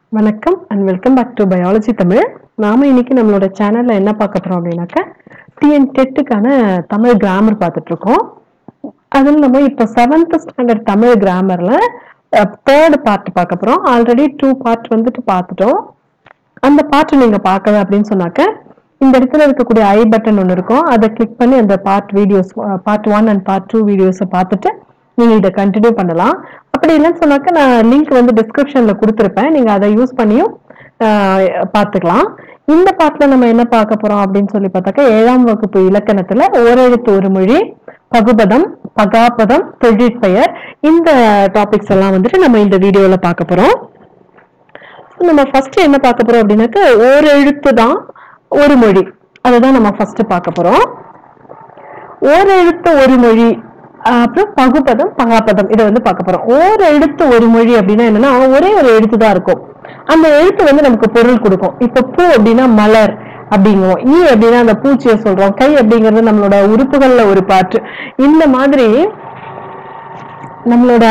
வணக்கம் and welcome back to biology Tamil நாம இன்னைக்கு நம்மளோட சேனல்ல என்ன பார்க்க போறோம் அப்படின்னாக்கா டிஎன் டெட்டுக்கான தமிழ் கிராமர் பார்த்துட்டு இருக்கோம் அதில் நம்ம இப்போ செவன்த் ஸ்டாண்டர்ட் தமிழ் கிராமர்ல தேர்ட் பார்ட் பார்க்க போறோம் ஆல்ரெடி டூ பார்ட் வந்துட்டு பார்த்துட்டோம் அந்த பார்ட் நீங்க பார்க்கல அப்படின்னு சொன்னாக்க இந்த இடத்துல இருக்கக்கூடிய ஐ பட்டன் ஒன்று இருக்கும் அதை கிளிக் பண்ணி அந்த part videos part one and part two வீடியோஸை பார்த்துட்டு நீங்க இதை கண்டினியூ பண்ணலாம் அப்படி இல்லைன்னு சொன்னாக்க நான் லிங்க் வந்து டிஸ்கிரிப்ஷன்ல கொடுத்துருப்பேன் நீங்க அதை யூஸ் பண்ணியும் ஆஹ், பார்த்துக்கலாம் இந்த பார்ட்ல நம்ம என்ன பார்க்க போறோம் அப்படின்னு சொல்லி பார்த்தாக்கா ஏழாம் வகுப்பு இலக்கணத்துல ஓரெழுத்து ஒரு மொழி பகுபதம் பகாபதம் தொழிற்பெயர் இந்த டாபிக்ஸ் எல்லாம் வந்துட்டு நம்ம இந்த வீடியோல பார்க்க போறோம் நம்ம ஃபர்ஸ்ட் என்ன பார்க்க போறோம் அப்படின்னாக்க ஒரு எழுத்து தான் ஒரு மொழி அதுதான் நம்ம ஃபர்ஸ்ட் பார்க்க போறோம் ஒரு எழுத்து ஒரு மொழி ஆஹ் அப்புறம் பகுபதம் பகாபதம் இதை வந்து பார்க்க போறோம் ஒரு எழுத்து ஒரு மொழி அப்படின்னா என்னன்னா ஒரே ஒரு எழுத்து தான் இருக்கும் அந்த எழுத்து வந்து நமக்கு பொருள் கொடுக்கும் இப்ப பூ அப்படின்னா மலர் அப்படிங்குவோம் ஈ அப்படின்னா அந்த பூச்சியை சொல்றோம் கை அப்படிங்கிறது நம்மளோட உறுப்புகள்ல ஒரு பாட்டு இந்த மாதிரி நம்மளோட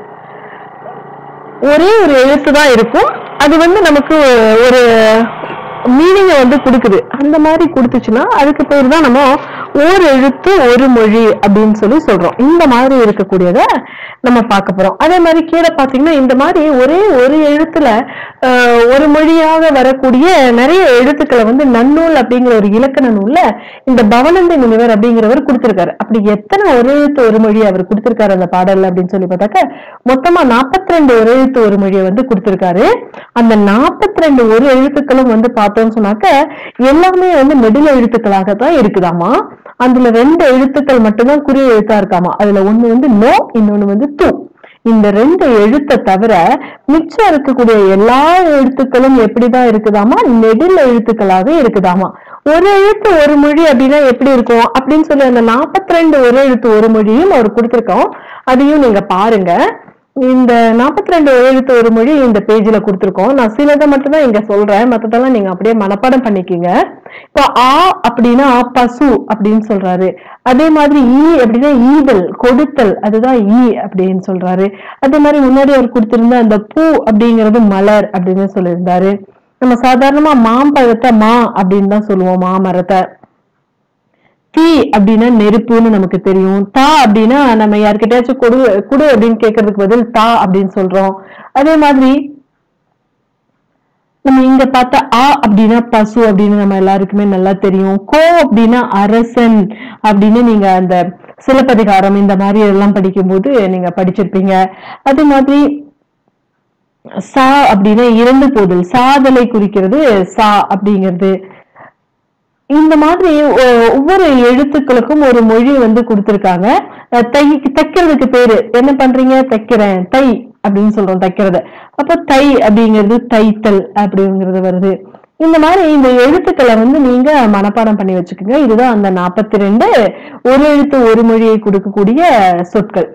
ஒரே ஒரு எழுத்து தான் இருக்கும் அது வந்து நமக்கு ஒரு மீனிங்கை வந்து கொடுக்குது அந்த மாதிரி கொடுத்துச்சுன்னா அதுக்கு பேர் தான் நம்ம ஒரு எழுத்து ஒரு மொழி அப்படின்னு சொல்லி சொல்றோம் இந்த மாதிரி இருக்கக்கூடியத நம்ம பார்க்க போறோம் அதே மாதிரி கீழே பார்த்தீங்கன்னா இந்த மாதிரி ஒரே ஒரு எழுத்துல ஆஹ், ஒரு மொழியாக வரக்கூடிய நிறைய எழுத்துக்களை வந்து நன்னூல் அப்படிங்கிற ஒரு இலக்கண நூல்ல இந்த பவனந்தி முனிவர் அப்படிங்கிறவர் கொடுத்திருக்காரு அப்படி எத்தனை ஒரு எழுத்து ஒரு மொழி அவர் கொடுத்திருக்காரு அந்த பாடல்ல அப்படின்னு சொல்லி பார்த்தாக்க மொத்தமா 42 ரெண்டு ஒரு எழுத்து ஒரு மொழியை வந்து கொடுத்திருக்காரு அந்த 42 ரெண்டு ஒரு எழுத்துக்களும் வந்து பார்த்தோம்னு சொன்னாக்க எல்லாமே வந்து நெடில் எழுத்துக்களாக தான் இருக்குதாமா அதுல ரெண்டு எழுத்துக்கள் மட்டும்தான் குறிய எழுத்தா இருக்காமா அதுல ஒண்ணு வந்து நோ இன்னொன்னு வந்து து இந்த ரெண்டு எழுத்தை தவிர மிச்சம் இருக்கக்கூடிய எல்லா எழுத்துக்களும் எப்படிதான் இருக்குதாமா நெடில் எழுத்துக்களாக இருக்குதாமா ஒரு எழுத்து ஒரு மொழி அப்படின்னா எப்படி இருக்கும் அப்படின்னு சொல்லி அந்த 42 ரெண்டு ஒரு எழுத்து ஒரு மொழியும் அவர் கொடுத்திருக்கோம் அதையும் நீங்க பாருங்க இந்த 42 ரெண்டு எழுத்து ஒரு மொழி இந்த பேஜ்ல கொடுத்திருக்கோம் நான் சிலதை மட்டும் தான் இங்க சொல்றேன் மத்ததெல்லாம் நீங்க அப்படியே மனப்பாடம் பண்ணிக்கீங்க இப்போ ஆ அப்படின்னா பசு அப்படின்னு சொல்றாரு அதே மாதிரி ஈ அப்படின்னா ஈதல் கொடுத்தல் அதுதான் ஈ அப்படின்னு சொல்றாரு அதே மாதிரி முன்னாடி அவர் கொடுத்திருந்த அந்த பூ அப்படிங்கிறது மலர் அப்படின்னு சொல்லியிருந்தாரு நம்ம சாதாரணமா மாம்பழத்தை மா அப்படின்னு தான் சொல்லுவோம் மாமரத்தை தீ அப்படின்னா நெருப்புன்னு நமக்கு தெரியும் தா அப்படின்னா நம்ம யார்கிட்டயாச்சும் கொடு குடு அப்படின்னு கேட்கறதுக்கு பதில் தா அப்படின்னு சொல்றோம் அதே மாதிரி நம்ம இங்க பார்த்த ஆ அப்படின்னா பசு அப்படின்னு நம்ம எல்லாருக்குமே நல்லா தெரியும் கோ அப்படின்னா அரசன் அப்படின்னு நீங்க அந்த சிலப்பதிகாரம் இந்த மாதிரி எல்லாம் படிக்கும்போது நீங்க படிச்சிருப்பீங்க அதே மாதிரி சா அப்படின்னா இறந்து போதல் சாதலை குறிக்கிறது சா அப்படிங்கிறது இந்த மாதிரி ஒ- ஒவ்வொரு எழுத்துக்களுக்கும் ஒரு மொழி வந்து கொடுத்திருக்காங்க அஹ் தை தைக்கிறதுக்கு பேரு என்ன பண்றீங்க தைக்கிறேன் தை அப்படின்னு சொல்றோம் தைக்கிறது அப்ப தை அப்படிங்கிறது தைத்தல் அப்படிங்கிறது வருது இந்த மாதிரி இந்த எழுத்துக்களை வந்து நீங்க மனப்பாடம் பண்ணி வச்சுக்கோங்க இதுதான் அந்த 42 ரெண்டு ஒரு எழுத்து ஒரு மொழியை கொடுக்கக்கூடிய சொற்கள்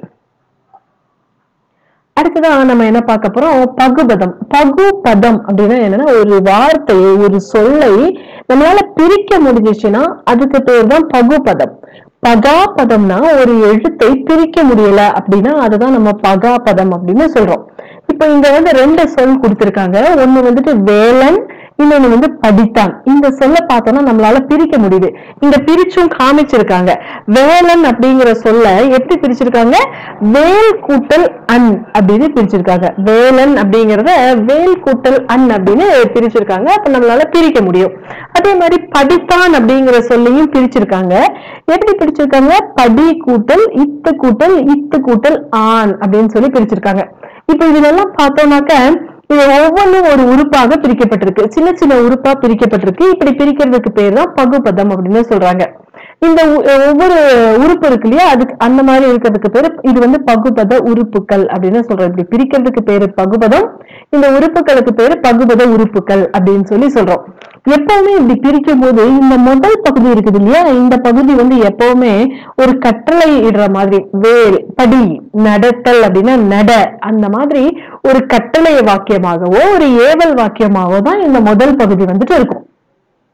அடுத்ததான் நம்ம என்ன பார்க்க போறோம் பகுபதம் பகுபதம் அப்படின்னா என்னன்னா ஒரு வார்த்தையை ஒரு சொல்லை நம்மளால பிரிக்க முடிஞ்சிச்சுன்னா அதுக்கு பேர் தான் பகுபதம் பகாபதம்னா ஒரு எழுத்தை பிரிக்க முடியல அப்படின்னா அதுதான் நம்ம பகாபதம் அப்படின்னு சொல்றோம் இப்போ இங்க வந்து ரெண்டு சொல் கொடுத்திருக்காங்க ஒண்ணு வந்துட்டு வேலன் இன்னொன்னு வந்து படித்தான் இந்த சொல்ல பார்த்தோம்னா நம்மளால பிரிக்க முடியுது இங்க பிரிச்சும் காமிச்சிருக்காங்க வேலன் அப்படிங்கிற சொல்ல எப்படி பிரிச்சிருக்காங்க வேல் கூட்டல் அன் அப்படின்னு பிரிச்சிருக்காங்க வேலன் அப்படிங்கறத வேல் கூட்டல் அன் அப்படின்னு பிரிச்சிருக்காங்க அப்ப நம்மளால பிரிக்க முடியும் அதே மாதிரி படித்தான் அப்படிங்கிற சொல்லையும் பிரிச்சிருக்காங்க எப்படி பிரிச்சிருக்காங்க படி கூட்டல் இத்து கூட்டல் இத்து கூட்டல் ஆண் அப்படின்னு சொல்லி பிரிச்சிருக்காங்க இப்ப இதுலெல்லாம் பார்த்தோம்னாக்க இது ஒவ்வொன்றும் ஒரு உறுப்பாக பிரிக்கப்பட்டிருக்கு சின்ன சின்ன உறுப்பா பிரிக்கப்பட்டிருக்கு இப்படி பிரிக்கிறதுக்கு பேர் தான் பகுபதம் அப்படின்னு சொல்றாங்க இந்த ஒ- ஒவ்வொரு உறுப்பு இருக்கு இல்லையா அதுக்கு அந்த மாதிரி இருக்கிறதுக்கு பேரு இது வந்து பகுபத உறுப்புகள் அப்படின்னு சொல்றோம் இப்படி பிரிக்கிறதுக்கு பேரு பகுபதம் இந்த உறுப்புகளுக்கு பேரு பகுபத உறுப்புகள் அப்படின்னு சொல்லி சொல்றோம் எப்பவுமே இப்படி பிரிக்கும் போது இந்த முதல் பகுதி இருக்குது இல்லையா இந்த பகுதி வந்து எப்பவுமே ஒரு கட்டளை இடுற மாதிரி வேல் படி நடத்தல் அப்படின்னா நட அந்த மாதிரி ஒரு கட்டளை வாக்கியமாகவோ ஒரு ஏவல் வாக்கியமாகவோ தான் இந்த முதல் பகுதி வந்துட்டு இருக்கும்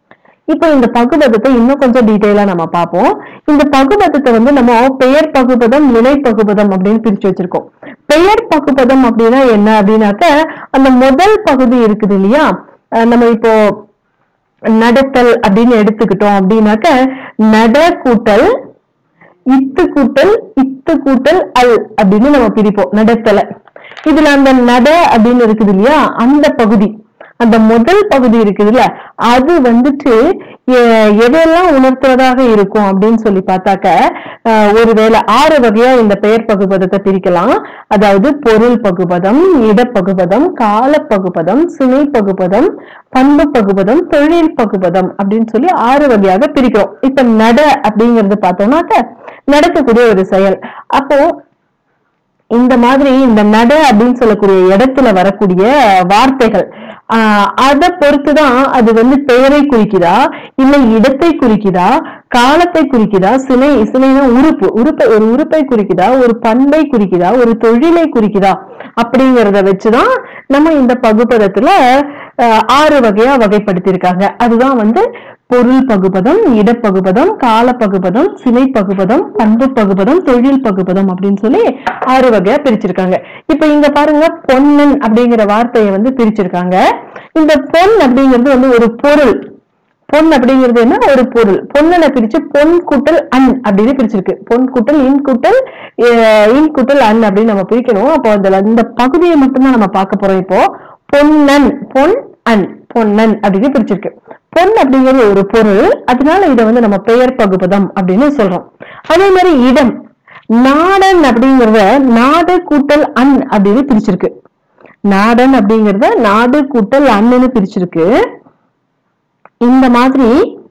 இப்போ இந்த பகுபதத்தை இன்னும் கொஞ்சம் டீட்டெயிலா நம்ம பார்ப்போம் இந்த பகுபதத்தை வந்து நம்ம பெயர் பகுபதம் வினை பகுபதம் அப்படின்னு பிரிச்சு வச்சிருக்கோம் பெயர் பகுபதம் அப்படின்னா என்ன அப்படின்னாக்க அந்த முதல் பகுதி இருக்குது இல்லையா அஹ் நம்ம இப்போ நடத்தல் அப்படின்னு எடுத்துக்கிட்டோம் அப்படின்னாக்க நட கூட்டல் இத்து கூட்டல் இத்து கூட்டல் அல் அப்படின்னு நம்ம பிரிப்போம் நடத்தல இதுல அந்த நட அப்படின்னு இருக்குது இல்லையா அந்த பகுதி அந்த முதல் பகுதி இருக்குதுல்ல அது வந்துட்டு எ- எதையெல்லாம் உணர்த்துவதாக இருக்கும் அப்படின்னு சொல்லி பார்த்தாக்க அஹ், ஒருவேளை ஆறு வகையா இந்த பெயர் பகுபதத்தை பிரிக்கலாம் அதாவது பொருள் பகுபதம் இடப்பகுபதம் கால பகுபதம் சினை பகுபதம் பண்பு பகுபதம் தொழில் பகுபதம் அப்படின்னு சொல்லி ஆறு வகையாக பிரிக்கிறோம் இப்ப நட அப்படிங்கறது பார்த்தோம்னாக்க நடக்கக்கூடிய ஒரு செயல் அப்போ இந்த மாதிரி இந்த நட அப்படின்னு சொல்லக்கூடிய இடத்துல வரக்கூடிய வார்த்தைகள் ஆஹ் அதை பொறுத்துதான் அது வந்து பெயரை குறிக்குதா இல்ல இடத்தை குறிக்குதா காலத்தை குறிக்குதா சினை சினைனா உறுப்பு உறுப்பை ஒரு உறுப்பை குறிக்குதா ஒரு பண்பை குறிக்குதா ஒரு தொழிலை குறிக்குதா அப்படிங்கறத வச்சுதான் நம்ம இந்த பகுப்பதத்துல ஆஹ் ஆறு வகையா வகைப்படுத்தியிருக்காங்க அதுதான் வந்து பொருள் பகுபதம் இடப்பகுபதம் கால பகுபதம் சிலை பகுபதம் பண்பு பகுபதம் தொழில் பகுபதம் அப்படின்னு சொல்லி ஆறு வகையா பிரிச்சிருக்காங்க இப்ப இங்க பாருங்க பொன்னன் அப்படிங்கிற வார்த்தையை வந்து பிரிச்சிருக்காங்க இந்த பொன் அப்படிங்கிறது வந்து ஒரு பொருள் பொன் அப்படிங்கிறது என்ன ஒரு பொருள் பொன்னனை பிரிச்சு பொன் கூட்டல் அன் அப்படின்னு பிரிச்சிருக்கு பொன் கூட்டல் இன் கூட்டல் அஹ், இன் கூட்டல் அன் அப்படின்னு நம்ம பிரிக்கணும் அப்போ அதுல இந்த பகுதியை மட்டும்தான் நம்ம பார்க்க போறோம் இப்போ பொன்னன் பொன் அன் பொன்னன் அப்படின்னு பிரிச்சிருக்கு பொன் அப்படிங்கிறது ஒரு பொருள் அதனால இதை வந்து நம்ம பெயர் பகுபதம் அப்படின்னு சொல்றோம் அதே மாதிரி இடம் நாடன் அப்படிங்கறத நாடு கூட்டல் அன் அப்படின்னு பிரிச்சிருக்கு நாடன் அப்படிங்கறத நாடு கூட்டல் அன்னு பிரிச்சிருக்கு இந்த மாதிரி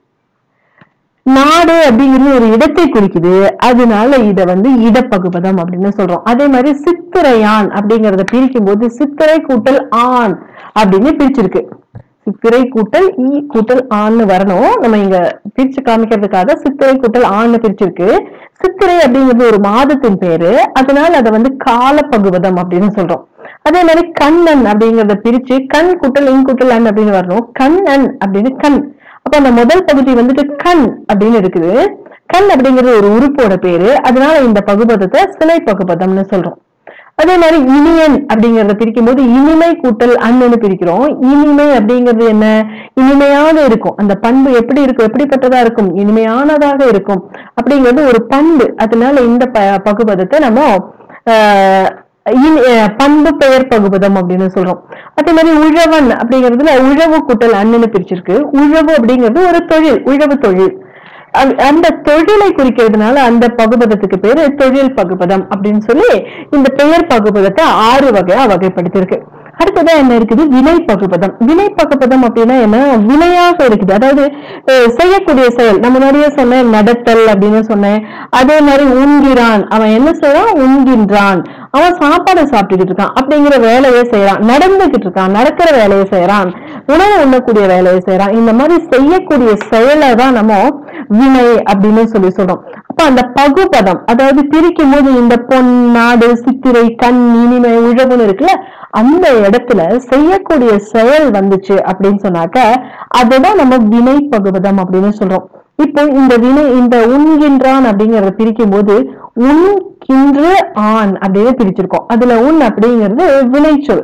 நாடு அப்படிங்கிறது ஒரு இடத்தை குறிக்குது அதனால இத வந்து இடப்பகுபதம் அப்படின்னு சொல்றோம் அதே மாதிரி சித்திரையான் அப்படிங்கறத பிரிக்கும் போது சித்திரை கூட்டல் ஆண் அப்படின்னு பிரிச்சிருக்கு சித்திரை கூட்டல் ஈ கூட்டல் ஆண்னு வரணும் நம்ம இங்க பிரிச்சு காமிக்கிறதுக்காக சித்திரை கூட்டல் ஆண்னு பிரிச்சிருக்கு சித்திரை அப்படிங்கிறது ஒரு மாதத்தின் பேரு அதனால அதை வந்து காலப்பகுவதம் அப்படின்னு சொல்றோம் அதே மாதிரி கண்ணன் அப்படிங்கறத பிரிச்சு கண் கூட்டல் இன் கூட்டல் அன் அப்படின்னு வரணும் கண்ணன் அப்படின்னு கண் அப்ப அந்த முதல் பகுதி வந்துட்டு கண் அப்படின்னு இருக்குது கண் அப்படிங்கிறது ஒரு உறுப்போட பேரு அதனால இந்த பகுபதத்தை சிலை பகுபதம்னு சொல்றோம் அதே மாதிரி இனியன் அப்படிங்கறத பிரிக்கும் போது இனிமை கூட்டல் அன்னு பிரிக்கிறோம் இனிமை அப்படிங்கிறது என்ன இனிமையாக இருக்கும் அந்த பண்பு எப்படி இருக்கும் எப்படிப்பட்டதா இருக்கும் இனிமையானதாக இருக்கும் அப்படிங்கிறது ஒரு பண்பு அதனால இந்த ப- பகுபதத்தை நம்ம ஆஹ், இனி- அஹ், பண்பு பெயர் பகுபதம் அப்படின்னு சொல்றோம் அதே மாதிரி உழவன் அப்படிங்கிறதுல உழவு கூட்டல் அண்ணுன்னு பிரிச்சிருக்கு உழவு அப்படிங்கிறது ஒரு தொழில் உழவு தொழில் அந்த- அந்த தொழிலை குறிக்கிறதுனால அந்த பகுபதத்துக்கு பேரு தொழில் பகுபதம் அப்படின்னு சொல்லி இந்த பெயர் பகுபதத்தை ஆறு வகையா வகைப்படுத்தியிருக்கு அடுத்ததா என்ன இருக்குது வினை பகுபதம் வினை பகுபதம் அப்படின்னா என்ன வினையாக இருக்குது அதாவது அஹ், செய்யக்கூடிய செயல் நம்ம முன்னாடியே சொன்னேன் நடத்தல் அப்படின்னு சொன்னேன் அதே மாதிரி உண்கிறான் அவன் என்ன செய்யறான் உண்கின்றான் அவன் சாப்பாடு சாப்பிட்டுக்கிட்டு இருக்கான் அப்படிங்கிற வேலையை செய்யறான் நடந்துகிட்டு இருக்கான் நடக்கிற வேலையை செய்யறான் உணவு உண்ணக்கூடிய வேலையை செய்யறான் இந்த மாதிரி செய்யக்கூடிய செயலை தான் நம்ம வினை அப்படின்னு சொல்லி சொல்றோம் அப்ப அந்த பகுபதம் அதாவது பிரிக்கும் போது இந்த பொன் நாடு சித்திரை கண் இனிமை உழவுன்னு இருக்குல்ல அந்த இடத்துல செய்யக்கூடிய செயல் வந்துச்சு அப்படின்னு சொன்னாக்க அதுதான் நம்ம வினை பகுபதம் அப்படின்னு சொல்றோம் இப்போ இந்த வினை இந்த உண்கின்றான் அப்படிங்கறத பிரிக்கும் போது உண்கின்று ஆண் அப்படின்னு பிரிச்சிருக்கோம் அதுல உண் அப்படிங்கிறது வினைச்சொல்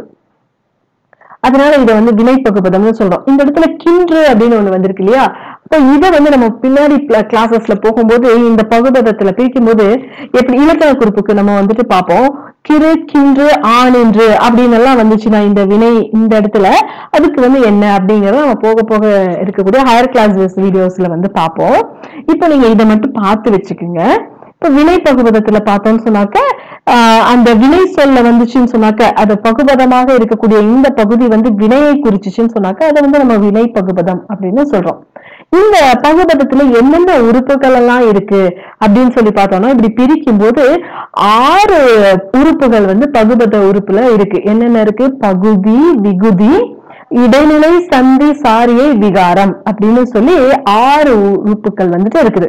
அதனால இதை வந்து வினை பகுபதம்னு சொல்றோம் இந்த இடத்துல கின்று அப்படின்னு ஒண்ணு வந்திருக்கு இல்லையா அப்ப இதை வந்து நம்ம பின்னாடி கிளாஸஸ்ல போகும்போது இந்த பகுபதத்துல பிரிக்கும் போது எப்படி இலக்கண குறிப்புக்கு நம்ம வந்துட்டு பார்ப்போம் கிரு கின்று ஆணின்று அப்படின்னு எல்லாம் வந்துச்சுன்னா இந்த வினை இந்த இடத்துல அதுக்கு வந்து என்ன அப்படிங்கறத நம்ம போக போக இருக்கக்கூடிய ஹையர் கிளாஸஸ் வீடியோஸ்ல வந்து பார்ப்போம் இப்போ நீங்க இதை மட்டும் பார்த்து வச்சுக்கோங்க இப்ப வினை பகுபதத்துல பார்த்தோம்னு சொன்னாக்க ஆஹ் அந்த வினை சொல்ல வந்துச்சுன்னு சொன்னாக்க அது பகுபதமாக இருக்கக்கூடிய இந்த பகுதி வந்து வினையை குறிச்சுச்சுன்னு சொன்னாக்க அதை வந்து நம்ம வினை பகுபதம் அப்படின்னு சொல்றோம் இந்த பகுபதத்துல என்னென்ன உறுப்புகள் எல்லாம் இருக்கு அப்படின்னு சொல்லி பார்த்தோம்னா இப்படி பிரிக்கும் போது ஆறு உறுப்புகள் வந்து பகுபத உறுப்புல இருக்கு என்னென்ன இருக்கு பகுதி விகுதி இடைநிலை சந்தி சாரியை விகாரம் அப்படின்னு சொல்லி ஆறு உறுப்புகள் வந்துட்டு இருக்குது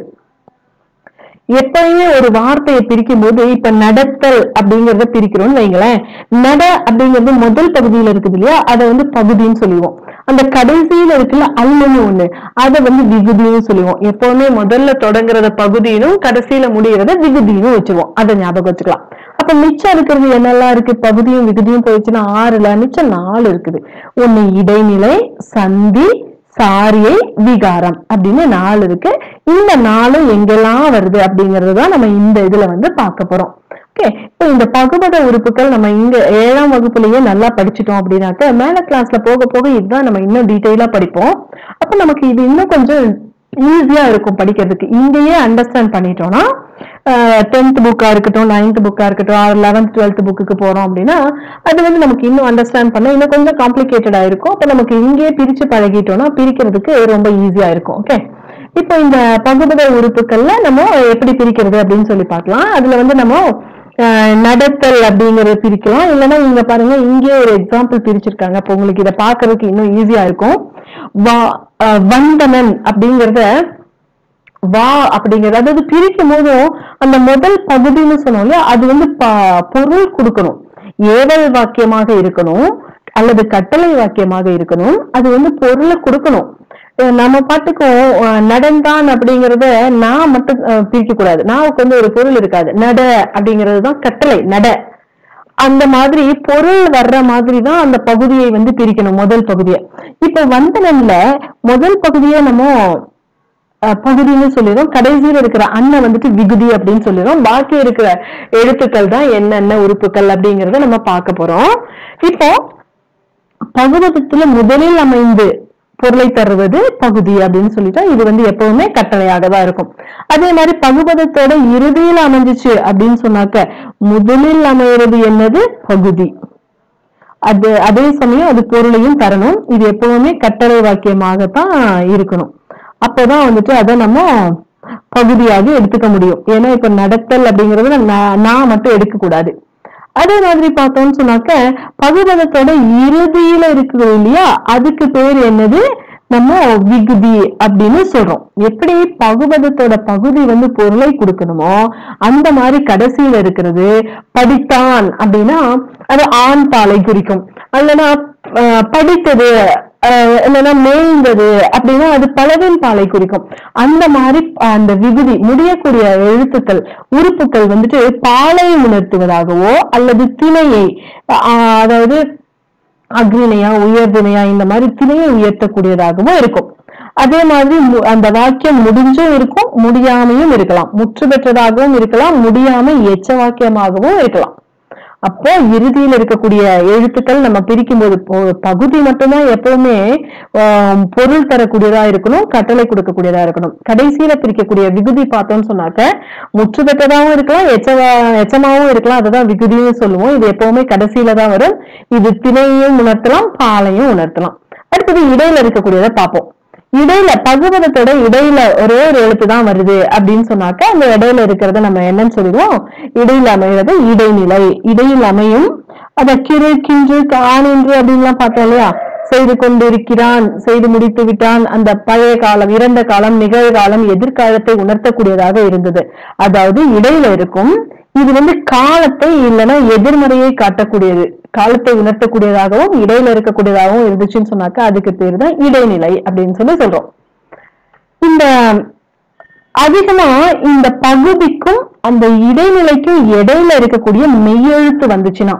எப்பயுமே ஒரு வார்த்தையை பிரிக்கும் போது இப்ப நடத்தல் அப்படிங்கறத பிரிக்கிறோம்னு வைங்களேன் நட அப்படிங்கிறது முதல் பகுதியில இருக்குது இல்லையா அதை வந்து பகுதின்னு சொல்லுவோம் அந்த கடைசியில இருக்குல்ல அல்லுன்னு ஒண்ணு அதை வந்து விகுதின்னு சொல்லுவோம் எப்பவுமே முதல்ல தொடங்குறத பகுதியினும் கடைசியில முடியறத விகுதின்னு வச்சுருவோம் அதை ஞாபகம் வச்சுக்கலாம் அப்ப மிச்சம் இருக்கிறது என்னெல்லாம் இருக்கு பகுதியும் விகுதியும் போயிடுச்சுன்னா ஆறுல மிச்சம் நாலு இருக்குது ஒண்ணு இடைநிலை சந்தி சாரியை விகாரம் அப்படின்னு நாலு இருக்கு இந்த நாலும் எங்கெல்லாம் வருது அப்படிங்கறது தான் நம்ம இந்த இதுல வந்து பார்க்க போறோம் ஓகே இப்போ இந்த பகுபத உறுப்புகள் நம்ம இங்க ஏழாம் வகுப்புலயே நல்லா படிச்சிட்டோம் அப்படின்னாக்க மேல கிளாஸ்ல போக போக இதுதான் நம்ம இன்னும் டீட்டெயிலா படிப்போம் அப்ப நமக்கு இது இன்னும் கொஞ்சம் ஈஸியா இருக்கும் படிக்கிறதுக்கு இங்கேயே அண்டர்ஸ்டாண்ட் பண்ணிட்டோம்னா டென்த் புக்கா இருக்கட்டும் நைன்த் புக்கா இருக்கட்டும் லெவன்த் டுவெல்த் புக்குக்கு போறோம் அப்படின்னா அது வந்து நமக்கு இன்னும் அண்டர்ஸ்டாண்ட் பண்ண இன்னும் கொஞ்சம் காம்ப்ளிகேட்டடா இருக்கும் அப்ப நமக்கு இங்கேயே பிரிச்சு பழகிட்டோம்னா பிரிக்கிறதுக்கு ரொம்ப ஈஸியா இருக்கும் ஓகே இப்போ இந்த பகுபத உறுப்புகள்ல நம்ம எப்படி பிரிக்கிறது அப்படின்னு சொல்லி பார்க்கலாம் அதுல வந்து நம்ம அஹ், நடத்தல் அப்படிங்கறத பிரிக்கலாம் இல்லைன்னா இங்க பாருங்க இங்கே ஒரு எக்ஸாம்பிள் பிரிச்சிருக்காங்க அப்போ உங்களுக்கு இதை பார்க்கறதுக்கு இன்னும் ஈஸியா இருக்கும் வா- அஹ், வந்தனன் அப்படிங்கறத வா அப்படிங்கிறது அதாவது பிரிக்கும் போதும் அந்த முதல் பகுதின்னு சொன்னோம் இல்லையா அது வந்து ப- பொருள் கொடுக்கணும் ஏவல் வாக்கியமாக இருக்கணும் அல்லது கட்டளை வாக்கியமாக இருக்கணும் அது வந்து பொருளை கொடுக்கணும் அஹ் நம்ம பாட்டுக்கும் அஹ் நடந்தான் அப்படிங்கறத நான் மட்டும் அஹ் பிரிக்க கூடாது நாவுக்கு வந்து ஒரு பொருள் இருக்காது நட அப்படிங்கிறது தான் கட்டளை நட அந்த மாதிரி பொருள் வர்ற மாதிரி தான் அந்த பகுதியை வந்து பிரிக்கணும் முதல் பகுதியை இப்ப வந்தனன்ல முதல் பகுதியை நம்ம அஹ், பகுதின்னு சொல்லிடும் கடைசியில இருக்கிற அண்ணன் வந்துட்டு விகுதி அப்படின்னு சொல்லிடும் பாக்கி இருக்கிற எழுத்துக்கள் தான் என்னென்ன உறுப்புகள் அப்படிங்கறத நம்ம பார்க்க போறோம் இப்போ பகுவதத்துல முதலில் அமைந்து பொருளை தருவது பகுதி அப்படின்னு சொல்லிட்டா இது வந்து எப்பவுமே கட்டளையாக தான் இருக்கும் அதே மாதிரி பகுபதத்தோட இறுதியில் அமைஞ்சிச்சு அப்படின்னு சொன்னாக்க முதலில் அமைகிறது என்னது பகுதி அது அதே சமயம் அது பொருளையும் தரணும் இது எப்பவுமே கட்டளை வாக்கியமாகத்தான் இருக்கணும் அப்பதான் வந்துட்டு அதை நம்ம பகுதியாக எடுத்துக்க முடியும் ஏன்னா இப்ப நடத்தல் அப்படிங்கறது நான் நான் மட்டும் எடுக்க கூடாது அதே மாதிரி பார்த்தோம்னு சொன்னாக்க பகுபதத்தோட இறுதியில இருக்குது இல்லையா அதுக்கு பேர் என்னது நம்ம விகுதி அப்படின்னு சொல்றோம் எப்படி பகுபதத்தோட பகுதி வந்து பொருளை கொடுக்கணுமோ அந்த மாதிரி கடைசியில இருக்கிறது படித்தான் அப்படின்னா அது ஆண் பாலை குறிக்கும் அல்லனா அஹ், படித்தது அஹ், இல்லைன்னா மேய்ந்தது அப்படின்னா அது பலவின் பாலை குறிக்கும் அந்த மாதிரி அந்த விகுதி முடியக்கூடிய எழுத்துக்கள் உறுப்புகள் வந்துட்டு பாலை உணர்த்துவதாகவோ அல்லது திணையை அஹ், அதாவது அக்னிணையா உயர்திணையா இந்த மாதிரி திணையை உயர்த்தக்கூடியதாகவும் இருக்கும் அதே மாதிரி மு- அந்த வாக்கியம் முடிஞ்சும் இருக்கும் முடியாமையும் இருக்கலாம் முற்று பெற்றதாகவும் இருக்கலாம் முடியாம எச்ச வாக்கியமாகவும் இருக்கலாம் அப்போ இறுதியில் இருக்கக்கூடிய எழுத்துக்கள் நம்ம பிரிக்கும் போது பொ- பகுதி மட்டும்தான் எப்பவுமே ஆம், பொருள் தரக்கூடியதா இருக்கணும் கட்டளை கொடுக்கக்கூடியதா இருக்கணும் கடைசியில பிரிக்கக்கூடிய விகுதி பார்த்தோம்னு சொன்னாக்க முற்று பெற்றதாகவும் இருக்கலாம் எச்சவா எச்சமாவும் இருக்கலாம் அதுதான் விகுதியும் சொல்லுவோம் இது எப்பவுமே கடைசியில தான் வரும் இது திணையையும் உணர்த்தலாம் பாலையும் உணர்த்தலாம் அடுத்தது இடையில இருக்கக்கூடியதை பார்ப்போம் இடையில பகுவதத்தோட இடையில ஒரே ஒரு எழுத்து தான் வருது அப்படின்னு சொன்னாக்க அந்த இடையில இருக்கிறத நம்ம என்னன்னு சொல்லுவோம் இடையில அமைகிறது இடைநிலை இடையில் அமையும் அத கிரு கின்று காணின்று அப்படின்லாம் பார்த்தோம் இல்லையா செய்து கொண்டிருக்கிறான் செய்து முடித்து விட்டான் அந்த பழைய காலம் இறந்த காலம் நிகழ்காலம் எதிர்காலத்தை உணர்த்தக்கூடியதாக இருந்தது அதாவது இடையில இருக்கும் இது வந்து காலத்தை இல்லைன்னா எதிர்மறையை காட்டக்கூடியது காலத்தை உணர்த்தக்கூடியதாகவும் இடையில இருக்கக்கூடியதாகவும் இருந்துச்சுன்னு சொன்னாக்க அதுக்கு பேர் தான் இடைநிலை அப்படின்னு சொல்லி சொல்றோம் இந்த அதிகமா இந்த பகுதிக்கும் அந்த இடைநிலைக்கும் இடையில இருக்கக்கூடிய மெய்யெழுத்து வந்துச்சுன்னா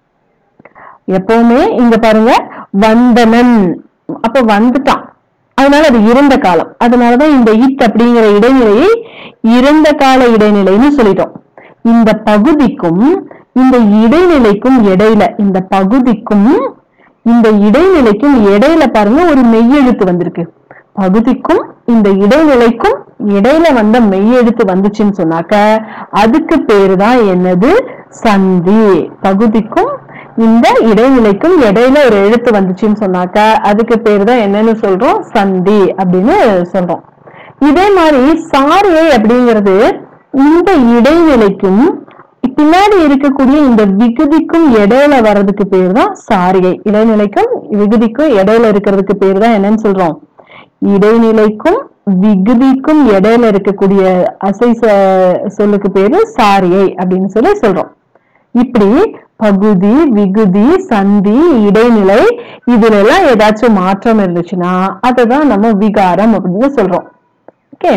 எப்பவுமே இங்க பாருங்க வந்தனன் அப்ப வந்துட்டான் அதனால அது இறந்த காலம் அதனாலதான் இந்த இத் அப்படிங்கிற இடைநிலையை இறந்த கால இடைநிலைன்னு சொல்லிட்டோம் இந்த பகுதிக்கும் இந்த இடைநிலைக்கும் இடையில இந்த பகுதிக்கும் இந்த இடைநிலைக்கும் இடையில பாருங்க ஒரு மெய்யெழுத்து வந்திருக்கு பகுதிக்கும் இந்த இடைநிலைக்கும் இடையில வந்த மெய்யெழுத்து வந்துச்சுன்னு சொன்னாக்க அதுக்கு பேரு தான் என்னது சந்தி பகுதிக்கும் இந்த இடைநிலைக்கும் இடையில ஒரு எழுத்து வந்துச்சுன்னு சொன்னாக்க அதுக்கு பேரு தான் என்னன்னு சொல்றோம் சந்தி அப்படின்னு சொல்றோம் இதே மாதிரி சாரியை அப்படிங்கிறது இந்த இடைநிலைக்கும் பின்னாடி இருக்கக்கூடிய இந்த விகுதிக்கும் இடையில வர்றதுக்கு பேர் தான் சாரிகை இடைநிலைக்கும் விகுதிக்கும் இடையில இருக்கிறதுக்கு பேர் தான் என்னன்னு சொல்றோம் இடைநிலைக்கும் விகுதிக்கும் இடையில இருக்கக்கூடிய அசை ச- சொல்லுக்கு பேரு சாரியை அப்படின்னு சொல்லி சொல்றோம் இப்படி பகுதி விகுதி சந்தி இடைநிலை இதுல எல்லாம் ஏதாச்சும் மாற்றம் இருந்துச்சுன்னா அதுதான் நம்ம விகாரம் அப்படின்னு சொல்றோம் ஓகே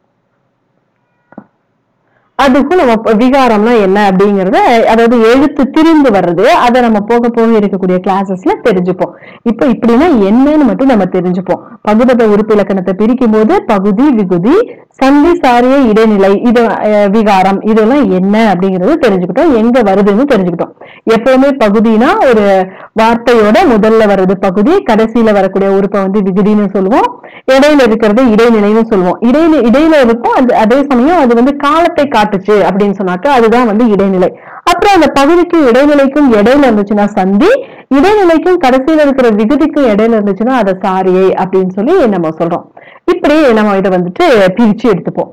அதுக்கும் நம்ம இப்ப விகாரம்னா என்ன அப்படிங்கறத அதாவது எழுத்து திரிந்து வர்றது அதை நம்ம போக போக இருக்கக்கூடிய கிளாஸஸ்ல தெரிஞ்சுப்போம் இப்போ இப்படின்னா என்னன்னு மட்டும் நம்ம தெரிஞ்சுப்போம் பகுபத உறுப்பு இலக்கணத்தை பிரிக்கும் போது பகுதி விகுதி சந்தி சாரிய இடைநிலை இது அஹ், விகாரம் இதெல்லாம் என்ன அப்படிங்கறது தெரிஞ்சுக்கிட்டோம் எங்க வருதுன்னு தெரிஞ்சுக்கிட்டோம் எப்பவுமே பகுதினா ஒரு வார்த்தையோட முதல்ல வர்றது பகுதி கடைசியில வரக்கூடிய உறுப்பை வந்து விகுதின்னு சொல்லுவோம் இடையில இருக்கிறது இடைநிலைன்னு சொல்லுவோம் இடையில இடையில இருக்கும் அது அதே சமயம் அது வந்து காலத்தை காட்டுச்சு அப்படின்னு சொன்னாக்க அதுதான் வந்து இடைநிலை அப்புறம் அந்த பகுதிக்கும் இடைநிலைக்கும் இடையில இருந்துச்சுன்னா சந்தி இடைநிலைக்கும் கடைசியில இருக்கிற விகுதிக்கும் இடையில இருந்துச்சுன்னா அதை சாரியை அப்படின்னு சொல்லி நம்ம சொல்றோம் இப்படி நம்ம இதை வந்துட்டு பிரிச்சு எடுத்துப்போம்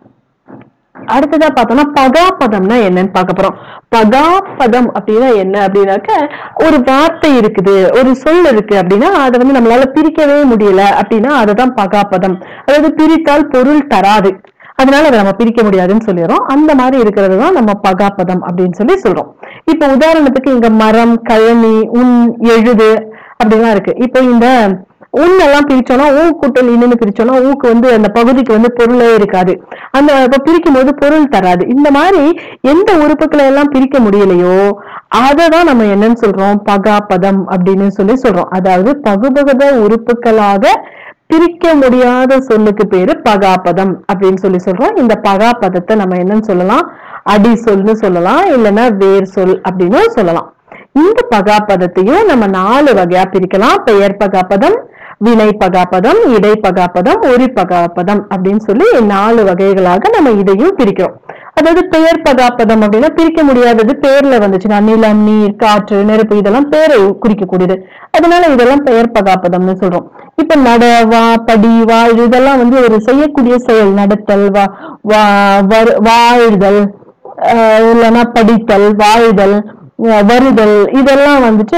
அடுத்ததா பார்த்தோம்னா பகாபதம்னா என்னன்னு பார்க்க போறோம் பகாபதம் அப்படின்னா என்ன அப்படின்னாக்க ஒரு வார்த்தை இருக்குது ஒரு சொல் இருக்கு அப்படின்னா அதை வந்து நம்மளால பிரிக்கவே முடியல அப்படின்னா அதுதான் பகாபதம் அதாவது பிரித்தால் பொருள் தராது அதனால அதை நம்ம பிரிக்க முடியாதுன்னு சொல்லிடுறோம் அந்த மாதிரி இருக்கிறது தான் நம்ம பகாபதம் அப்படின்னு சொல்லி சொல்றோம் இப்போ உதாரணத்துக்கு இங்க மரம் கழனி உன் எழுது அப்படிலாம் இருக்கு இப்போ இந்த உன்னெல்லாம் பிரிச்சோம்னா ஊ கூட்டல் இன்னுன்னு பிரிச்சோம்னா ஊக்கு வந்து அந்த பகுதிக்கு வந்து பொருளே இருக்காது அந்த இப்ப பிரிக்கும் போது பொருள் தராது இந்த மாதிரி எந்த உறுப்புகளை எல்லாம் பிரிக்க முடியலையோ அதை தான் நம்ம என்னன்னு சொல்றோம் பகாபதம் அப்படின்னு சொல்லி சொல்றோம் அதாவது பகுபகத உறுப்புகளாக பிரிக்க முடியாத சொல்லுக்கு பேரு பகாபதம் அப்படின்னு சொல்லி சொல்றோம் இந்த பகாபதத்தை நம்ம என்னன்னு சொல்லலாம் அடி சொல்னு சொல்லலாம் இல்லைன்னா வேர் சொல் அப்படின்னு சொல்லலாம் இந்த பகாபதத்தையும் நம்ம நாலு வகையா பிரிக்கலாம் பெயர் பகாபதம் வினை பகாபதம் இடை பகாபதம் ஒரி பகாபதம் அப்படின்னு சொல்லி நாலு வகைகளாக நம்ம இதையும் பிரிக்கிறோம் அதாவது பெயர் பகாபதம் அப்படின்னா பிரிக்க முடியாதது பேர்ல வந்துச்சுன்னா நிலம் நீர் காற்று நெருப்பு இதெல்லாம் பேரை குறிக்கக்கூடியது அதனால இதெல்லாம் பெயர் பகாபதம்னு சொல்றோம் இப்ப நட வா படி வாழ் இதெல்லாம் வந்து ஒரு செய்யக்கூடிய செயல் நடத்தல் வா வா- வரு- வாழ்தல் ஆஹ் இல்லைன்னா படித்தல் வாழ்தல் அஹ் வருதல் இதெல்லாம் வந்துட்டு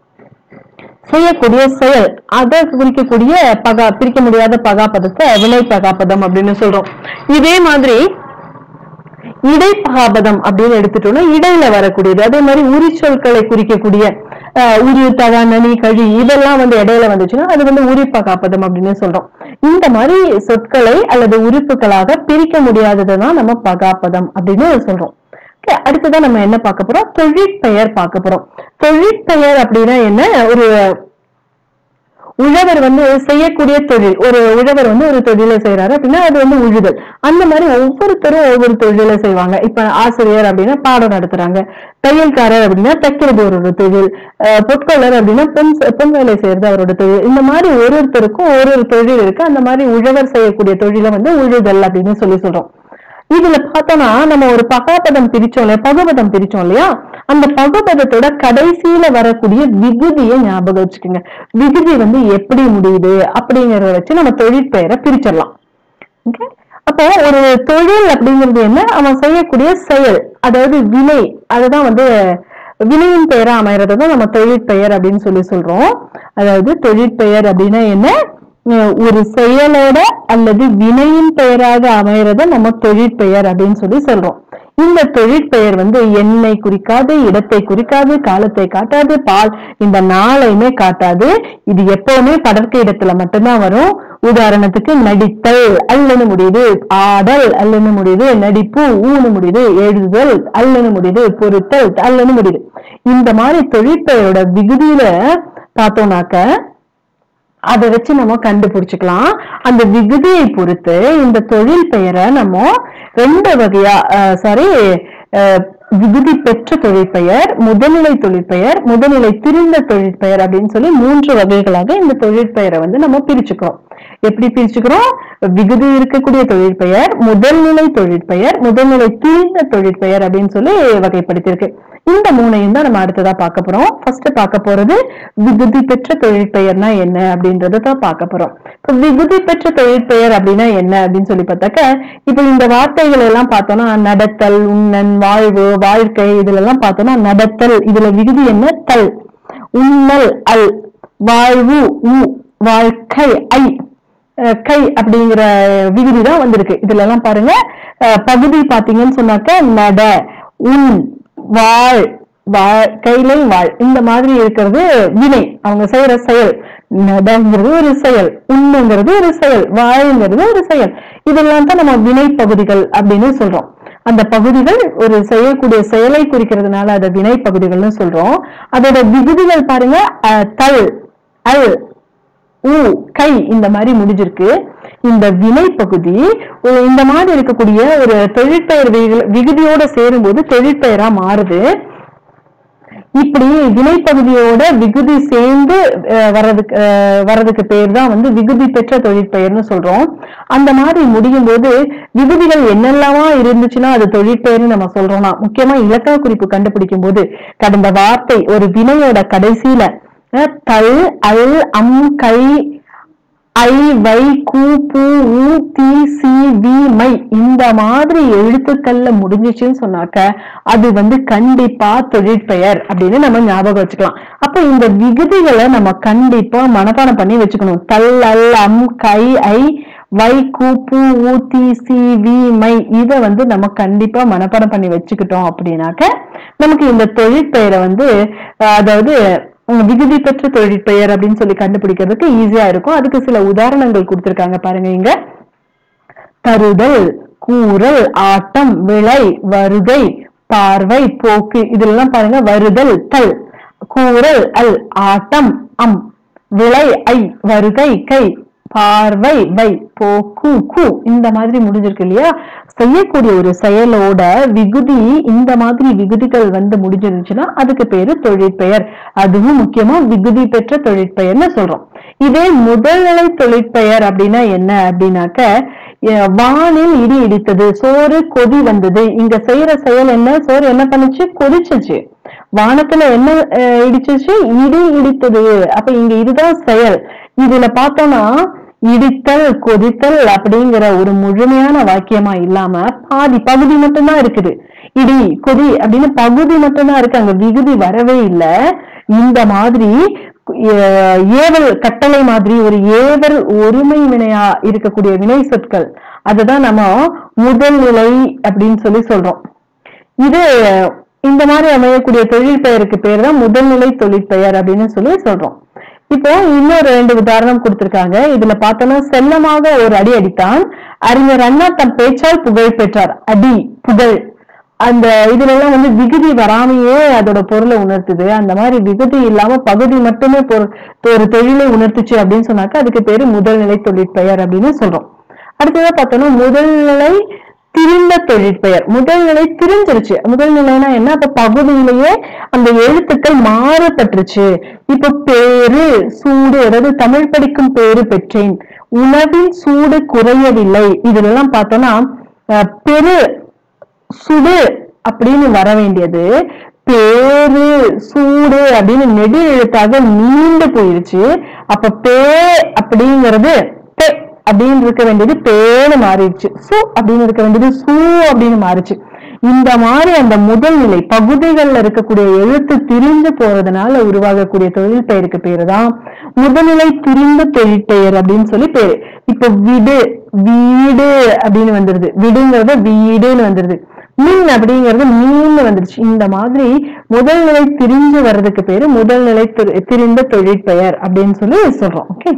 செய்யக்கூடிய செயல் அதை குறிக்கக்கூடிய பகா பிரிக்க முடியாத பகாபதத்தை வினை பகாபதம் அப்படின்னு சொல்றோம் இதே மாதிரி இடைப்பகாபதம் அப்படின்னு எடுத்துட்டோம்னா இடையில வரக்கூடியது அதே மாதிரி உரிச்சொற்களை குறிக்கக்கூடிய அஹ், உரி தகா நனி கழி இதெல்லாம் வந்து இடையில வந்துச்சுன்னா அது வந்து உரிப்பகாப்பதம் அப்படின்னு சொல்றோம் இந்த மாதிரி சொற்களை அல்லது உறுப்புகளாக பிரிக்க முடியாததை தான் நம்ம பகாப்பதம் அப்படின்னு சொல்றோம் Okay, அடுத்ததான் நம்ம என்ன பார்க்க போறோம் தொழிற்பெயர் பார்க்க போறோம் தொழிற்பெயர் அப்படின்னா என்ன ஒரு உழவர் வந்து செய்யக்கூடிய தொழில் ஒரு உழவர் வந்து ஒரு தொழிலை செய்யறாரு அப்படின்னா அது வந்து உழுதல் அந்த மாதிரி ஒவ்வொருத்தரும் ஒவ்வொரு தொழிலை செய்வாங்க இப்ப ஆசிரியர் அப்படின்னா பாடம் நடத்துறாங்க தையல்காரர் அப்படின்னா தைக்கிறது ஒரு தொழில் அஹ் பொற்கொள்ளர் அப்படின்னா பெண் பெண் வேலை செய்யறது அவரோட தொழில் இந்த மாதிரி ஒரு ஒருத்தருக்கும் ஒரு ஒரு தொழில் இருக்கு அந்த மாதிரி உழவர் செய்யக்கூடிய தொழிலை வந்து உழுதல் அப்படின்னு சொல்லி சொல்றோம் இதுல பார்த்தோம்னா நம்ம ஒரு பகாபதம் பிரிச்சோம் இல்லையா பகுபதம் பிரிச்சோம் இல்லையா அந்த பகுபதத்தோட கடைசியில வரக்கூடிய விகுதியை ஞாபகம் வச்சுக்கோங்க விகுதி வந்து எப்படி முடியுது அப்படிங்கறத வச்சு நம்ம தொழிற்பெயரை பிரிச்சிடலாம் Okay? அப்போ ஒரு தொழில் அப்படிங்கிறது என்ன அவன் செய்யக்கூடிய செயல் அதாவது வினை அதுதான் வந்து வினையின் பெயரா அமைறது தான் நம்ம தொழிற்பெயர் அப்படின்னு சொல்லி சொல்றோம் அதாவது தொழிற்பெயர் அப்படின்னா என்ன அஹ் ஒரு செயலோட அல்லது வினையின் பெயராக அமைறத நம்ம தொழிற்பெயர் அப்படின்னு சொல்லி சொல்றோம் இந்த தொழிற்பெயர் வந்து எண்ணை குறிக்காது இடத்தை குறிக்காது காலத்தை காட்டாது பால் இந்த நாளையுமே காட்டாது இது எப்பவுமே படர்க்க இடத்துல மட்டும்தான் வரும் உதாரணத்துக்கு நடித்தல் அல்லன்னு முடியுது ஆடல் அல்லன்னு முடியுது நடிப்பு ஊனு முடியுது எழுதுதல் அல்லன்னு முடியுது பொருத்தல் அல்லன்னு முடியுது இந்த மாதிரி தொழிற்பெயரோட விகுதியில பார்த்தோம்னாக்க அதை வச்சு நம்ம கண்டுபிடிச்சுக்கலாம் அந்த விகுதியை பொறுத்து இந்த தொழில் பெயரை நம்ம ரெண்டு வகையா சாரி விகுதி பெற்ற தொழிற்பெயர் முதல்நிலை தொழிற்பெயர் முதல்நிலை திரிந்த தொழிற்பெயர் அப்படின்னு சொல்லி மூன்று வகைகளாக இந்த தொழிற்பெயரை வந்து நம்ம பிரிச்சுக்கிறோம் எப்படி பிரிச்சுக்கிறோம் விகுதி இருக்கக்கூடிய தொழிற்பெயர் முதல்நிலை தொழிற்பெயர் முதல்நிலை திரிந்த தொழிற்பெயர் அப்படின்னு சொல்லி வகைப்படுத்தியிருக்கு இந்த மூணையும் தான் நம்ம அடுத்ததா பார்க்க போறோம் ஃபர்ஸ்ட் பார்க்க போறது விகுதி பெற்ற தொழிற்பெயர்னா என்ன அப்படின்றத தான் பார்க்க போறோம் இப்ப விகுதி பெற்ற தொழிற்பெயர் அப்படின்னா என்ன அப்படின்னு சொல்லி பார்த்தாக்க இப்ப இந்த வார்த்தைகள் எல்லாம் பார்த்தோம்னா நடத்தல் உண்ணன் வாழ்வு வாழ்க்கை இதுல எல்லாம் பார்த்தோம்னா நடத்தல் இதுல விகுதி என்ன தல் உண்ணல் அல் வாழ்வு உ வாழ்க்கை ஐ அஹ் கை அப்படிங்கிற விகுதி தான் வந்திருக்கு இதுல எல்லாம் பாருங்க அஹ் பகுதி பாத்தீங்கன்னு சொன்னாக்க நட உன் வாழ் வாழ் கையிலையும் வாழ் இந்த மாதிரி இருக்கிறது வினை அவங்க செய்யற செயல் நடங்கிறது ஒரு செயல் உண்மைங்கிறது ஒரு செயல் வாழுங்கிறது ஒரு செயல் இதெல்லாம் தான் நம்ம வினை பகுதிகள் அப்படின்னு சொல்றோம் அந்த பகுதிகள் ஒரு செய்யக்கூடிய செயலை குறிக்கிறதுனால அதை வினை பகுதிகள்னு சொல்றோம் அதோட விகுதிகள் பாருங்க அஹ், தல் அல் ஊ கை இந்த மாதிரி முடிஞ்சிருக்கு இந்த வினை பகுதி ஒரு இந்த மாதிரி இருக்கக்கூடிய ஒரு தொழிற்பெயர் விகு- விகுதியோட சேரும்போது தொழிற்பெயரா மாறுது இப்படி வினைப்பகுதியோட விகுதி சேர்ந்து அஹ், வர்றதுக்கு அஹ், வர்றதுக்கு பேர் தான் வந்து விகுதி பெற்ற தொழிற்பெயர்னு சொல்றோம் அந்த மாதிரி முடியும் போது விகுதிகள் என்னெல்லாமா இருந்துச்சுன்னா அது தொழிற்பெயர்னு நம்ம சொல்றோம்னா முக்கியமா இலக்கண குறிப்பு கண்டுபிடிக்கும் போது கடந்த வார்த்தை ஒரு வினையோட கடைசியில அஹ், தல் அல் அம் கை ஐ வை கு பு உ தி சி வி மை இந்த மாதிரி எழுத்துக்கள்ல முடிஞ்சிச்சுன்னு சொன்னாக்க அது வந்து கண்டிப்பா தொழிற்பெயர் அப்படின்னு நம்ம ஞாபகம் வச்சுக்கலாம் அப்ப இந்த விகுதிகளை நம்ம கண்டிப்பா மனப்பாடம் பண்ணி வச்சுக்கணும் தல் அல் அம் கை ஐ வை கு பு உ தி சி வி மை இதை வந்து நம்ம கண்டிப்பா மனப்பாடம் பண்ணி வச்சுக்கிட்டோம் அப்படின்னாக்க நமக்கு இந்த தொழிற்பெயரை வந்து அஹ், அதாவது உம், விகுதி பெற்ற தொழிற்பெயர் அப்படின்னு சொல்லி கண்டுபிடிக்கிறதுக்கு ஈஸியா இருக்கும் அதுக்கு சில உதாரணங்கள் கொடுத்திருக்காங்க பாருங்க இங்க தருதல் கூறல் ஆட்டம் விளை வருகை பார்வை போக்கு இதெல்லாம் பாருங்க வருதல் தல் கூறல் அல் ஆட்டம் அம் விளை ஐ வருகை கை பார்வை வை போக்கு கு இந்த மாதிரி முடிஞ்சிருக்கு இல்லையா செய்யக்கூடிய ஒரு செயலோட விகுதி இந்த மாதிரி விகுதிகள் வந்து முடிஞ்சிருந்துச்சுன்னா அதுக்கு பேரு தொழிற்பெயர் அதுவும் முக்கியமா விகுதி பெற்ற தொழிற்பெயர்னு சொல்றோம் இதே முதல்நிலை தொழிற்பெயர் அப்படின்னா என்ன அப்படின்னாக்க அஹ் வானில் இடி இடித்தது சோறு கொதி வந்தது இங்க செய்யற செயல் என்ன சோறு என்ன பண்ணுச்சு கொதிச்சுச்சு வானத்துல என்ன அஹ், இடிச்சுச்சு இடி இடித்தது அப்ப இங்க இதுதான் செயல் இதுல பார்த்தோம்னா இடித்தல் கொதித்தல் அப்படிங்கிற ஒரு முழுமையான வாக்கியமா இல்லாம பாதி பகுதி மட்டும்தான் இருக்குது இடி கொதி அப்படின்னு பகுதி மட்டும்தான் இருக்கு அங்க விகுதி வரவே இல்லை இந்த மாதிரி அஹ், ஏவல் கட்டளை மாதிரி ஒரு ஏவல் ஒருமை வினையா இருக்கக்கூடிய வினை சொற்கள் அதுதான் நம்ம முதல் நிலை அப்படின்னு சொல்லி சொல்றோம் இது இந்த மாதிரி அமையக்கூடிய தொழில் பெயருக்கு பேர் தான் முதல்நிலை தொழிற்பெயர் அப்படின்னு சொல்லி சொல்றோம் இப்போ இன்னொரு ரெண்டு உதாரணம் கொடுத்திருக்காங்க இதுல பார்த்தோம்னா செல்லமாக ஒரு அடி அடித்தான் அறிஞர் அண்ணா தன் பேச்சால் புகழ் பெற்றார் அடி புகழ் அந்த இதுல எல்லாம் வந்து விகுதி வராமையே அதோட பொருளை உணர்த்துது அந்த மாதிரி விகுதி இல்லாம பகுதி மட்டுமே பொரு- ஒரு தொழிலை உணர்த்துச்சு அப்படின்னு சொன்னாக்க அதுக்கு பேரு முதல்நிலை தொழிற்பெயர் அப்படின்னு சொல்றோம் அடுத்ததா பார்த்தோம்னா முதல்நிலை திரிந்த தொழிற்பெயர் முதல்நிலை திரிஞ்சிருச்சு முதல்நிலைனா என்ன அப்ப பகுதியிலேயே அந்த எழுத்துக்கள் மாறப்பட்டுருச்சு இப்ப பேரு சூடு அதாவது தமிழ் படிக்கும் பேரு பெற்றேன் உணவின் சூடு குறையவில்லை இதுல எல்லாம் பார்த்தோம்னா அஹ், பெரு சுடு அப்படின்னு வர வேண்டியது பேரு சூடு அப்படின்னு நெடு எழுத்தாக நீண்டு போயிருச்சு அப்ப பே அப்படிங்கிறது பெ அப்படின்னு இருக்க வேண்டியது பேன்னு மாறிடுச்சு சு அப்படின்னு இருக்க வேண்டியது சூ அப்படின்னு மாறிச்சு இந்த மாதிரி அந்த முதல் நிலை பகுதிகள்ல இருக்கக்கூடிய எழுத்து திரிஞ்சு போறதுனால உருவாகக்கூடிய தொழில் பெயருக்கு பேரு தான் முதல்நிலை திரிந்த தொழிற்பெயர் அப்படின்னு சொல்லி பேரு இப்ப விடு வீடு அப்படின்னு வந்துருது விடுங்கிறத வீடுன்னு வந்துருது மீன் அப்படிங்கிறது மீன் வந்துருச்சு இந்த மாதிரி முதல்நிலை திரிஞ்சு வர்றதுக்கு பேரு முதல்நிலை திரு- திரிந்த தொழிற்பெயர் அப்படின்னு சொல்லி சொல்றோம் ஓகே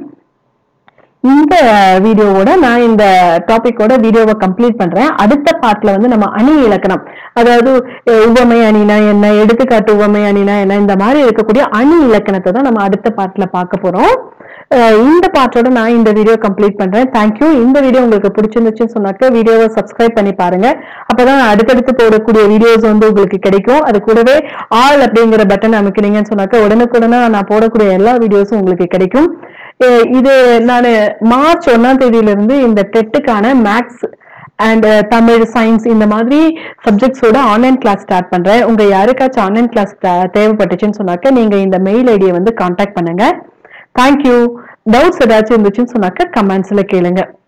இந்த வீடியோவோட நான் இந்த டாபிக்கோட வீடியோவை கம்ப்ளீட் பண்றேன் அடுத்த பார்ட்ல வந்து நம்ம அணி இலக்கணம் அதாவது அஹ், உவமை அணினா என்ன எடுத்துக்காட்டு உவமை அணினா என்ன இந்த மாதிரி இருக்கக்கூடிய அணி இலக்கணத்தை தான் நம்ம அடுத்த பார்ட்ல பார்க்க போறோம் அஹ், இந்த பார்ட்டோட நான் இந்த வீடியோ கம்ப்ளீட் பண்றேன் தேங்க்யூ இந்த வீடியோ உங்களுக்கு பிடிச்சிருந்துச்சுன்னு சொன்னாக்க வீடியோவை சப்ஸ்கிரைப் பண்ணி பாருங்க அப்பதான் அடுத்தடுத்து போடக்கூடிய வீடியோஸ் வந்து உங்களுக்கு கிடைக்கும் அது கூடவே ஆல் அப்படிங்கிற பட்டன் அமைக்கிறீங்கன்னு சொன்னாக்க உடனுக்குடனே நான் போடக்கூடிய எல்லா வீடியோஸும் உங்களுக்கு கிடைக்கும் அஹ் இது நான் மார்ச் ஒன்னாம் தேதியில இருந்து இந்த டெட்டுக்கான மேக்ஸ் அண்ட் தமிழ் சயின்ஸ் இந்த மாதிரி சப்ஜெக்ட்ஸோட ஆன்லைன் கிளாஸ் ஸ்டார்ட் பண்றேன் உங்க யாருக்காச்சும் ஆன்லைன் கிளாஸ் தேவைப்பட்டுச்சுன்னு சொன்னாக்க நீங்க இந்த மெயில் ஐடியை வந்து காண்டாக்ட் பண்ணுங்க தேங்க்யூ டவுட்ஸ் ஏதாச்சும் இருந்துச்சுன்னு சொன்னாக்க கமெண்ட்ஸ்ல கேளுங்க